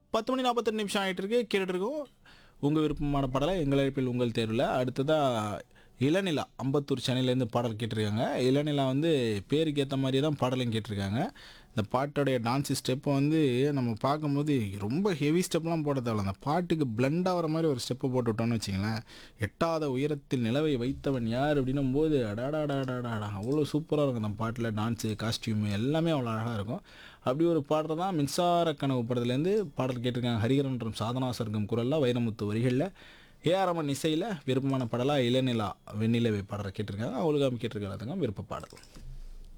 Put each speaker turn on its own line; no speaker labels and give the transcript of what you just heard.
பத்து மணி நாற்பத்தெட்டு நிமிஷம் ஆகிட்டு இருக்கு கேட்டுட்டு இருக்கோம் உங்கள் விருப்பமான பாடலை எங்கள் அழைப்பில் உங்கள் தேர்வில் அடுத்ததாக இளநிலா அம்பத்தூர் சென்னையிலேருந்து பாடல் கேட்டிருக்காங்க இளநிலா வந்து பேருக்கு ஏற்ற மாதிரி தான் பாடலையும் கேட்டிருக்காங்க இந்த பாட்டோடைய டான்ஸ் ஸ்டெப்பை வந்து நம்ம பார்க்கும்போது ரொம்ப ஹெவி ஸ்டெப்லாம் போட தேவையில்ல அந்த பாட்டுக்கு blend ஆகிற மாதிரி ஒரு ஸ்டெப்பை போட்டு விட்டோம்னு வச்சிங்களேன் எட்டாத உயரத்தில் நிலவை வைத்தவன் யார் அப்படின்னும் போது அடாடாடாடாடா அவ்வளோ சூப்பராக இருக்கும் அந்த பாட்டில் டான்ஸு காஸ்டியூமு எல்லாமே அவ்வளோ அழகாக இருக்கும் அப்படி ஒரு பாடல் தான் மின்சார கனவு படத்துலேருந்து பாடல் கேட்டிருக்காங்க ஹரிகரன் மற்றும் சாதனா சர்க்கம் குரலில் வைரமுத்து வரிகளில் ஏஆரமன் இசையில் விருப்பமான பாடலாக இளநிலா வெண்ணிலவை பாடலை கேட்டிருக்காங்க அவளுக்கு கேட்டிருக்காங்க விருப்ப பாடல்